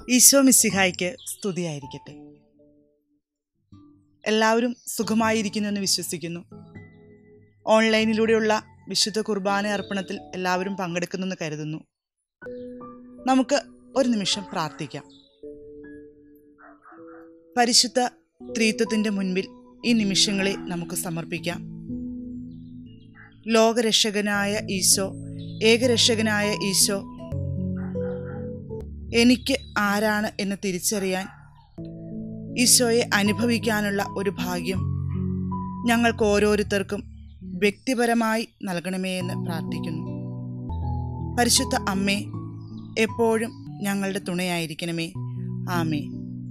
ഈശോ മിസ്സിഹായ്ക്ക് സ്തുതിയായിരിക്കട്ടെ എല്ലാവരും സുഖമായിരിക്കുന്നുവെന്ന് വിശ്വസിക്കുന്നു ഓൺലൈനിലൂടെയുള്ള വിശുദ്ധ കുർബാന അർപ്പണത്തിൽ എല്ലാവരും പങ്കെടുക്കുന്നെന്ന് കരുതുന്നു നമുക്ക് ഒരു നിമിഷം പ്രാർത്ഥിക്കാം പരിശുദ്ധ ത്രീത്വത്തിൻ്റെ മുൻപിൽ ഈ നിമിഷങ്ങളെ നമുക്ക് സമർപ്പിക്കാം ലോകരക്ഷകനായ ഈശോ ഏകരക്ഷകനായ ഈശോ എനിക്ക് ആരാണ് എന്ന് തിരിച്ചറിയാൻ ഈശോയെ അനുഭവിക്കാനുള്ള ഒരു ഭാഗ്യം ഞങ്ങൾക്ക് ഓരോരുത്തർക്കും വ്യക്തിപരമായി നൽകണമേ എന്ന് പ്രാർത്ഥിക്കുന്നു പരിശുദ്ധ അമ്മേ എപ്പോഴും ഞങ്ങളുടെ തുണയായിരിക്കണമേ ആമേ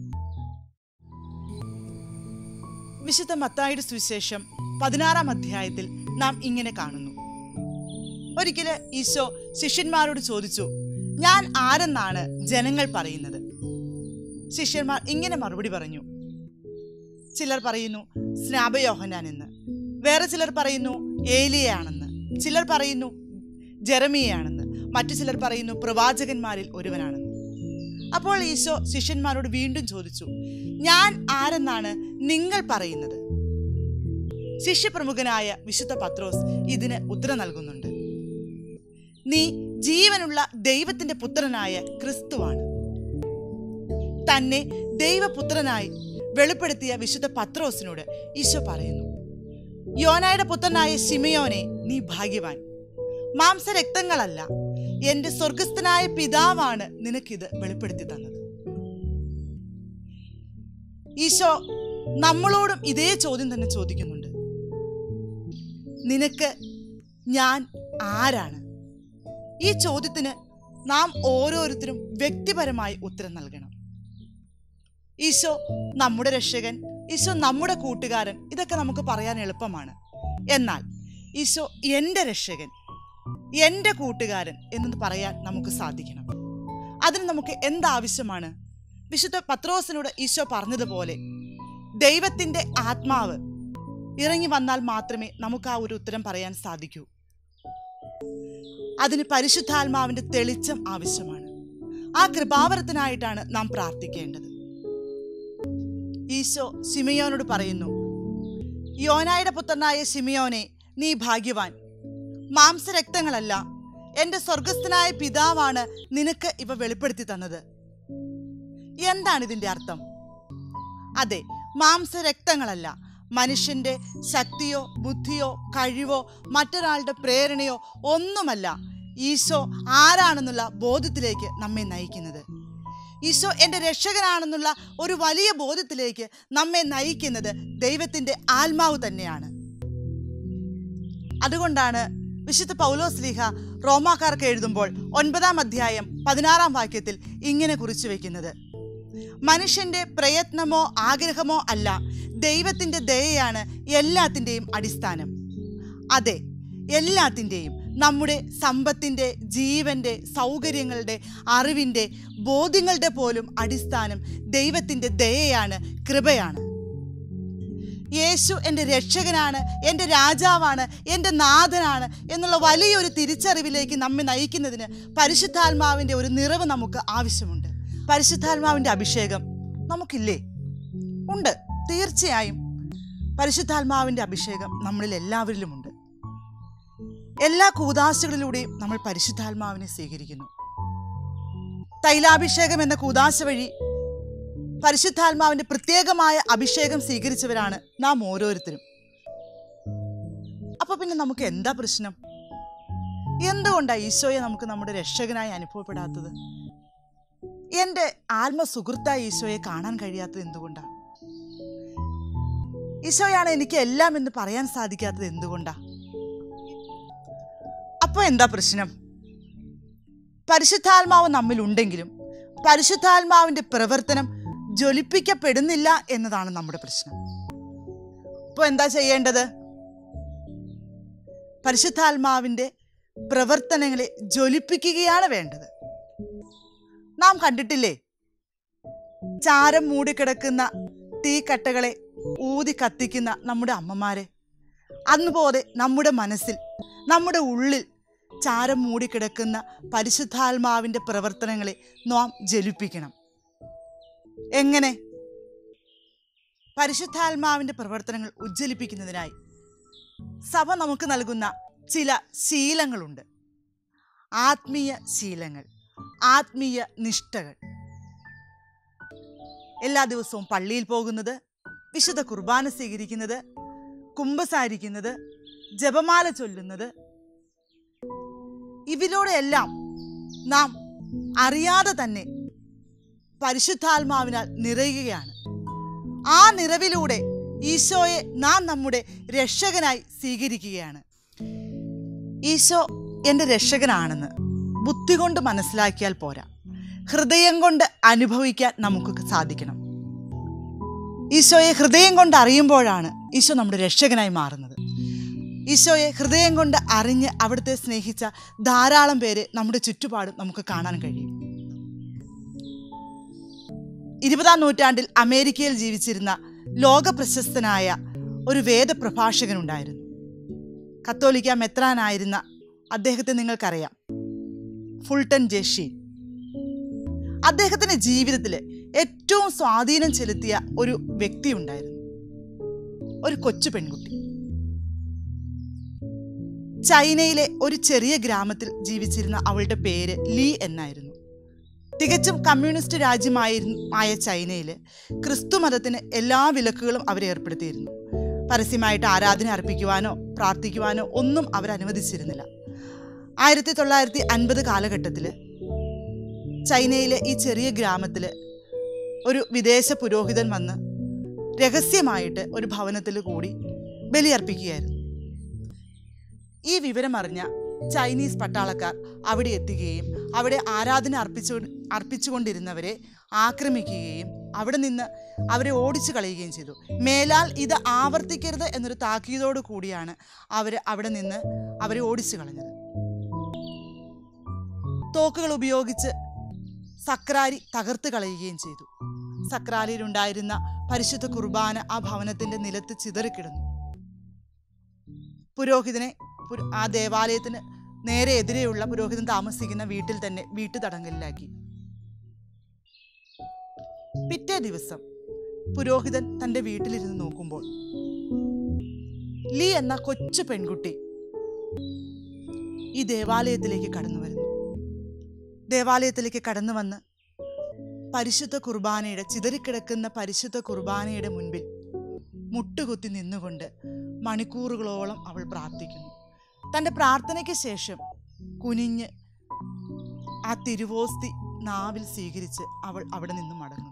വിശുദ്ധ മത്തായുടെ സുവിശേഷം പതിനാറാം അധ്യായത്തിൽ നാം ഇങ്ങനെ കാണുന്നു ഒരിക്കല് ഈശോ ശിഷ്യന്മാരോട് ചോദിച്ചു ഞാൻ ആരെന്നാണ് ജനങ്ങൾ പറയുന്നത് ശിഷ്യന്മാർ ഇങ്ങനെ മറുപടി പറഞ്ഞു ചിലർ പറയുന്നു സ്നാപയോഹനാൻ എന്ന് വേറെ ചിലർ പറയുന്നു ഏലിയാണെന്ന് ചിലർ പറയുന്നു ജെറമിയാണെന്ന് മറ്റു ചിലർ പറയുന്നു പ്രവാചകന്മാരിൽ ഒരുവനാണെന്ന് അപ്പോൾ ഈശോ ശിഷ്യന്മാരോട് വീണ്ടും ചോദിച്ചു ഞാൻ ആരെന്നാണ് നിങ്ങൾ പറയുന്നത് ശിഷ്യപ്രമുഖനായ വിശുദ്ധ പത്രോസ് ഇതിന് ഉത്തരം നൽകുന്നുണ്ട് നീ ജീവനുള്ള ദൈവത്തിന്റെ പുത്രനായ ക്രിസ്തുവാണ് തന്നെ ദൈവപുത്രനായി വെളിപ്പെടുത്തിയ വിശുദ്ധ പത്രോസിനോട് ഈശോ പറയുന്നു യോനായുടെ പുത്രനായ ശിമയോനെ നീ ഭാഗ്യവാൻ മാംസരക്തങ്ങളല്ല എന്റെ സ്വർഗസ്ഥനായ പിതാവാണ് നിനക്കിത് വെളിപ്പെടുത്തി തന്നത് ഈശോ നമ്മളോടും ഇതേ ചോദ്യം തന്നെ ചോദിക്കുന്നുണ്ട് നിനക്ക് ഞാൻ ആരാണ് ഈ ചോദ്യത്തിന് നാം ഓരോരുത്തരും വ്യക്തിപരമായി ഉത്തരം നൽകണം ഈശോ നമ്മുടെ രക്ഷകൻ ഈശോ നമ്മുടെ കൂട്ടുകാരൻ ഇതൊക്കെ നമുക്ക് പറയാൻ എളുപ്പമാണ് എന്നാൽ ഈശോ എൻ്റെ രക്ഷകൻ എൻ്റെ കൂട്ടുകാരൻ എന്ന് പറയാൻ നമുക്ക് സാധിക്കണം അതിന് നമുക്ക് എന്താവശ്യമാണ് വിശുദ്ധ പത്രോസിനോട് ഈശോ പറഞ്ഞതുപോലെ ദൈവത്തിൻ്റെ ആത്മാവ് ഇറങ്ങി വന്നാൽ മാത്രമേ നമുക്ക് ആ ഒരു ഉത്തരം പറയാൻ സാധിക്കൂ അതിന് പരിശുദ്ധാത്മാവിന്റെ തെളിച്ചം ആവശ്യമാണ് ആ കൃപാവരത്തിനായിട്ടാണ് നാം പ്രാർത്ഥിക്കേണ്ടത് ഈശോ സിമിയോനോട് പറയുന്നു യോനായുടെ പുത്രനായ സിമിയോനെ നീ ഭാഗ്യവാൻ മാംസരക്തങ്ങളല്ല എന്റെ സ്വർഗസ്ഥനായ പിതാവാണ് നിനക്ക് ഇവ വെളിപ്പെടുത്തി തന്നത് എന്താണ് ഇതിന്റെ അർത്ഥം അതെ മാംസരക്തങ്ങളല്ല മനുഷ്യന്റെ ശക്തിയോ ബുദ്ധിയോ കഴിവോ മറ്റൊരാളുടെ പ്രേരണയോ ഒന്നുമല്ല ഈശോ ആരാണെന്നുള്ള ബോധത്തിലേക്ക് നമ്മെ നയിക്കുന്നത് ഈശോ എൻ്റെ രക്ഷകനാണെന്നുള്ള ഒരു വലിയ ബോധത്തിലേക്ക് നമ്മെ നയിക്കുന്നത് ദൈവത്തിൻ്റെ ആത്മാവ് തന്നെയാണ് അതുകൊണ്ടാണ് വിശുദ്ധ പൗലോസ് ലീഹ റോമാക്കാർക്ക് എഴുതുമ്പോൾ ഒൻപതാം അധ്യായം പതിനാറാം വാക്യത്തിൽ ഇങ്ങനെ കുറിച്ചു വയ്ക്കുന്നത് മനുഷ്യന്റെ പ്രയത്നമോ ആഗ്രഹമോ അല്ല ദൈവത്തിൻ്റെ ദയയാണ് എല്ലാത്തിൻ്റെയും അടിസ്ഥാനം അതെ എല്ലാത്തിൻ്റെയും നമ്മുടെ സമ്പത്തിൻ്റെ ജീവൻ്റെ സൗകര്യങ്ങളുടെ അറിവിൻ്റെ ബോധ്യങ്ങളുടെ പോലും അടിസ്ഥാനം ദൈവത്തിൻ്റെ ദയയാണ് കൃപയാണ് യേശു എൻ്റെ രക്ഷകനാണ് എൻ്റെ രാജാവാണ് എൻ്റെ നാഥനാണ് എന്നുള്ള വലിയൊരു തിരിച്ചറിവിലേക്ക് നമ്മെ നയിക്കുന്നതിന് പരിശുദ്ധാത്മാവിൻ്റെ ഒരു നിറവ് നമുക്ക് ആവശ്യമുണ്ട് പരിശുദ്ധാത്മാവിൻ്റെ അഭിഷേകം നമുക്കില്ലേ ഉണ്ട് തീർച്ചയായും പരിശുദ്ധാത്മാവിൻ്റെ അഭിഷേകം നമ്മളിൽ എല്ലാവരിലുമുണ്ട് എല്ലാ കൂതാശകളിലൂടെയും നമ്മൾ പരിശുദ്ധാത്മാവിനെ സ്വീകരിക്കുന്നു തൈലാഭിഷേകം എന്ന കൂതാശ വഴി പരിശുദ്ധാത്മാവിന്റെ പ്രത്യേകമായ അഭിഷേകം സ്വീകരിച്ചവരാണ് നാം ഓരോരുത്തരും അപ്പൊ പിന്നെ നമുക്ക് എന്താ പ്രശ്നം എന്തുകൊണ്ടാണ് ഈശോയെ നമുക്ക് നമ്മുടെ രക്ഷകനായി അനുഭവപ്പെടാത്തത് എൻ്റെ ആത്മസുഹൃത്തായ ഈശോയെ കാണാൻ കഴിയാത്തത് എന്തുകൊണ്ടാണ് ഈശോയാണ് എനിക്ക് എല്ലാം എന്ന് പറയാൻ സാധിക്കാത്തത് എന്തുകൊണ്ടാ അപ്പൊ എന്താ പ്രശ്നം പരിശുദ്ധാത്മാവ് നമ്മിലുണ്ടെങ്കിലും പരിശുദ്ധാത്മാവിന്റെ പ്രവർത്തനം ജ്വലിപ്പിക്കപ്പെടുന്നില്ല എന്നതാണ് നമ്മുടെ പ്രശ്നം അപ്പോൾ എന്താ ചെയ്യേണ്ടത് പരിശുദ്ധാത്മാവിന്റെ പ്രവർത്തനങ്ങളെ ജ്വലിപ്പിക്കുകയാണ് വേണ്ടത് നാം കണ്ടിട്ടില്ലേ ചാരം മൂടിക്കിടക്കുന്ന തീക്കട്ടകളെ ഊതി കത്തിക്കുന്ന നമ്മുടെ അമ്മമാരെ അതുപോലെ നമ്മുടെ മനസ്സിൽ നമ്മുടെ ഉള്ളിൽ ചാരം മൂടിക്കിടക്കുന്ന പരിശുദ്ധാത്മാവിൻ്റെ പ്രവർത്തനങ്ങളെ നാം ജലിപ്പിക്കണം എങ്ങനെ പരിശുദ്ധാത്മാവിൻ്റെ പ്രവർത്തനങ്ങൾ ഉജ്ജ്വലിപ്പിക്കുന്നതിനായി സഭ നമുക്ക് നൽകുന്ന ചില ശീലങ്ങളുണ്ട് ആത്മീയ ശീലങ്ങൾ ആത്മീയ നിഷ്ഠകൾ എല്ലാ ദിവസവും പള്ളിയിൽ പോകുന്നത് വിശുദ്ധ കുർബാന സ്വീകരിക്കുന്നത് കുംഭസാരിക്കുന്നത് ജപമാല ചൊല്ലുന്നത് ഇതിലൂടെയെല്ലാം നാം അറിയാതെ തന്നെ പരിശുദ്ധാത്മാവിനാൽ നിറയുകയാണ് ആ നിറവിലൂടെ ഈശോയെ നാം നമ്മുടെ രക്ഷകനായി സ്വീകരിക്കുകയാണ് ഈശോ എൻ്റെ രക്ഷകനാണെന്ന് ബുദ്ധി കൊണ്ട് മനസ്സിലാക്കിയാൽ പോരാ ഹൃദയം കൊണ്ട് അനുഭവിക്കാൻ നമുക്ക് സാധിക്കണം ഈശോയെ ഹൃദയം കൊണ്ട് അറിയുമ്പോഴാണ് ഈശോ നമ്മുടെ രക്ഷകനായി മാറുന്നത് ഈശോയെ ഹൃദയം കൊണ്ട് അറിഞ്ഞ് അവിടുത്തെ സ്നേഹിച്ച ധാരാളം പേര് നമ്മുടെ ചുറ്റുപാടും നമുക്ക് കാണാൻ കഴിയും ഇരുപതാം നൂറ്റാണ്ടിൽ അമേരിക്കയിൽ ജീവിച്ചിരുന്ന ലോക പ്രശസ്തനായ ഒരു വേദപ്രഭാഷകനുണ്ടായിരുന്നു കത്തോലിക്ക മെത്രാനായിരുന്ന അദ്ദേഹത്തെ നിങ്ങൾക്കറിയാം ഫുൾട്ടൻ ജെഷീൻ അദ്ദേഹത്തിന്റെ ജീവിതത്തിൽ ഏറ്റവും സ്വാധീനം ചെലുത്തിയ ഒരു വ്യക്തി ഉണ്ടായിരുന്നു ഒരു കൊച്ചു പെൺകുട്ടി ചൈനയിലെ ഒരു ചെറിയ ഗ്രാമത്തിൽ ജീവിച്ചിരുന്ന അവളുടെ പേര് ലീ എന്നായിരുന്നു തികച്ചും കമ്മ്യൂണിസ്റ്റ് രാജ്യമായിരുന്നു ആയ ചൈനയിൽ ക്രിസ്തു മതത്തിന് എല്ലാ വിലക്കുകളും അവരെ ഏർപ്പെടുത്തിയിരുന്നു പരസ്യമായിട്ട് ആരാധന അർപ്പിക്കുവാനോ പ്രാർത്ഥിക്കുവാനോ ഒന്നും അവർ അനുവദിച്ചിരുന്നില്ല ആയിരത്തി തൊള്ളായിരത്തി അൻപത് കാലഘട്ടത്തിൽ ചൈനയിലെ ഈ ചെറിയ ഗ്രാമത്തിൽ ഒരു വിദേശ പുരോഹിതൻ വന്ന് രഹസ്യമായിട്ട് ഒരു ഭവനത്തിൽ കൂടി ബലിയർപ്പിക്കുകയായിരുന്നു ഈ വിവരം അറിഞ്ഞ ചൈനീസ് പട്ടാളക്കാർ അവിടെ എത്തുകയും അവിടെ ആരാധന അർപ്പിച്ചു അർപ്പിച്ചുകൊണ്ടിരുന്നവരെ ആക്രമിക്കുകയും അവിടെ നിന്ന് അവരെ ഓടിച്ചു കളയുകയും ചെയ്തു മേലാൽ ഇത് ആവർത്തിക്കരുത് എന്നൊരു താക്കീതോടു കൂടിയാണ് അവർ അവിടെ നിന്ന് അവരെ ഓടിച്ചു കളഞ്ഞത് തോക്കുകൾ ഉപയോഗിച്ച് സക്രാരി തകർത്ത് കളയുകയും ചെയ്തു സക്രാരിയിലുണ്ടായിരുന്ന പരിശുദ്ധ കുർബാന ആ ഭവനത്തിന്റെ നിലത്ത് ചിതറിക്കിടന്നു പുരോഹിതനെ പുര- ആ ദേവാലയത്തിന് നേരെ എതിരെയുള്ള പുരോഹിതൻ താമസിക്കുന്ന വീട്ടിൽ തന്നെ വീട്ടുതടങ്കലിലാക്കി പിറ്റേ ദിവസം പുരോഹിതൻ തന്റെ വീട്ടിലിരുന്ന് നോക്കുമ്പോൾ ലീ എന്ന കൊച്ചു പെൺകുട്ടി ഈ ദേവാലയത്തിലേക്ക് കടന്നു വരുന്നു ദേവാലയത്തിലേക്ക് കടന്നു വന്ന് പരിശുദ്ധ കുർബാനയുടെ ചിതറിക്കിടക്കുന്ന പരിശുദ്ധ കുർബാനയുടെ മുൻപിൽ മുട്ടുകുത്തി നിന്നുകൊണ്ട് മണിക്കൂറുകളോളം അവൾ പ്രാർത്ഥിക്കുന്നു തൻ്റെ പ്രാർത്ഥനയ്ക്ക് ശേഷം കുനിഞ്ഞ് ആ തിരുവോസ്തി നാവിൽ സ്വീകരിച്ച് അവൾ അവിടെ നിന്ന് മടങ്ങുന്നു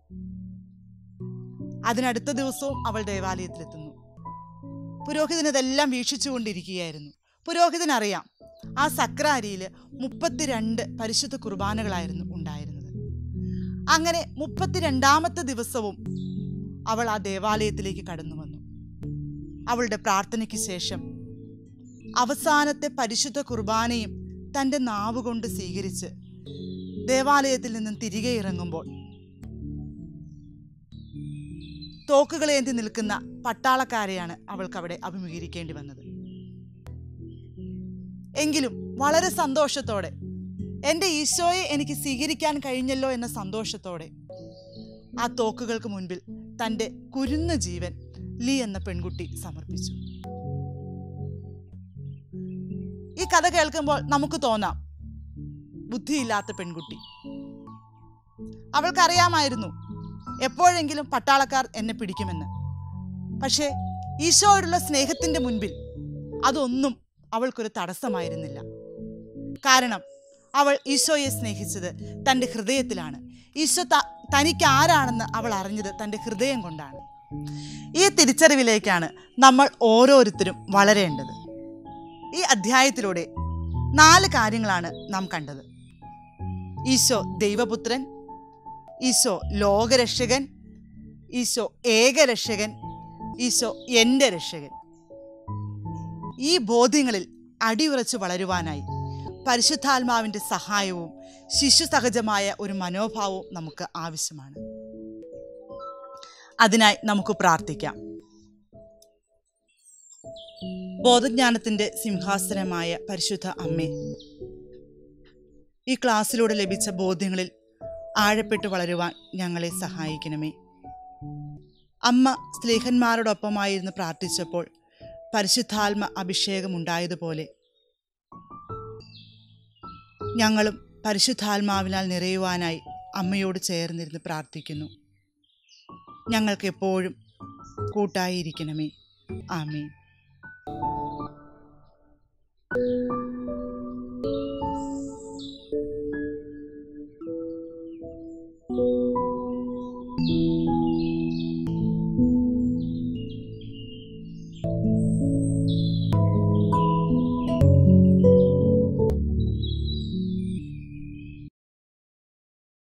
അതിനടുത്ത ദിവസവും അവൾ ദേവാലയത്തിലെത്തുന്നു പുരോഹിതൻ ഇതെല്ലാം വീക്ഷിച്ചുകൊണ്ടിരിക്കുകയായിരുന്നു പുരോഹിതനറിയാം ആ സക്രാരിയിൽ മുപ്പത്തിരണ്ട് പരിശുദ്ധ കുർബാനകളായിരുന്നു ഉണ്ടായിരുന്നത് അങ്ങനെ മുപ്പത്തിരണ്ടാമത്തെ ദിവസവും അവൾ ആ ദേവാലയത്തിലേക്ക് കടന്നു വന്നു അവളുടെ പ്രാർത്ഥനയ്ക്ക് ശേഷം അവസാനത്തെ പരിശുദ്ധ കുർബാനയും തൻ്റെ നാവ് കൊണ്ട് സ്വീകരിച്ച് ദേവാലയത്തിൽ നിന്നും തിരികെ ഇറങ്ങുമ്പോൾ തോക്കുകളേന്തി നിൽക്കുന്ന പട്ടാളക്കാരെയാണ് അവൾക്ക് അവിടെ അഭിമുഖീകരിക്കേണ്ടി വന്നത് എങ്കിലും വളരെ സന്തോഷത്തോടെ എൻ്റെ ഈശോയെ എനിക്ക് സ്വീകരിക്കാൻ കഴിഞ്ഞല്ലോ എന്ന സന്തോഷത്തോടെ ആ തോക്കുകൾക്ക് മുൻപിൽ തൻ്റെ കുരുന്ന ജീവൻ ലീ എന്ന പെൺകുട്ടി സമർപ്പിച്ചു ഈ കഥ കേൾക്കുമ്പോൾ നമുക്ക് തോന്നാം ബുദ്ധിയില്ലാത്ത പെൺകുട്ടി അവൾക്കറിയാമായിരുന്നു എപ്പോഴെങ്കിലും പട്ടാളക്കാർ എന്നെ പിടിക്കുമെന്ന് പക്ഷേ ഈശോയോടുള്ള സ്നേഹത്തിന്റെ മുൻപിൽ അതൊന്നും അവൾക്കൊരു തടസ്സമായിരുന്നില്ല കാരണം അവൾ ഈശോയെ സ്നേഹിച്ചത് തൻ്റെ ഹൃദയത്തിലാണ് ഈശോ ത തനിക്ക് ആരാണെന്ന് അവൾ അറിഞ്ഞത് തൻ്റെ ഹൃദയം കൊണ്ടാണ് ഈ തിരിച്ചറിവിലേക്കാണ് നമ്മൾ ഓരോരുത്തരും വളരേണ്ടത് ഈ അധ്യായത്തിലൂടെ നാല് കാര്യങ്ങളാണ് നാം കണ്ടത് ഈശോ ദൈവപുത്രൻ ഈശോ ലോകരക്ഷകൻ ഈശോ ഏകരക്ഷകൻ ഈശോ എൻ്റെ രക്ഷകൻ ഈ ബോധ്യങ്ങളിൽ അടിയുറച്ച് വളരുവാനായി പരിശുദ്ധാത്മാവിൻ്റെ സഹായവും ശിശു സഹജമായ ഒരു മനോഭാവവും നമുക്ക് ആവശ്യമാണ് അതിനായി നമുക്ക് പ്രാർത്ഥിക്കാം ബോധജ്ഞാനത്തിൻ്റെ സിംഹാസനമായ പരിശുദ്ധ അമ്മേ ഈ ക്ലാസ്സിലൂടെ ലഭിച്ച ബോധ്യങ്ങളിൽ ആഴപ്പെട്ട് വളരുവാൻ ഞങ്ങളെ സഹായിക്കണമേ അമ്മ സ്നേഹന്മാരോടൊപ്പമായിരുന്ന് പ്രാർത്ഥിച്ചപ്പോൾ പരിശുദ്ധാത്മ അഭിഷേകമുണ്ടായതുപോലെ ഞങ്ങളും പരിശുദ്ധാത്മാവിനാൽ നിറയുവാനായി അമ്മയോട് ചേർന്നിരുന്ന് പ്രാർത്ഥിക്കുന്നു ഞങ്ങൾക്ക് എപ്പോഴും കൂട്ടായിരിക്കണമേ ആമേൻ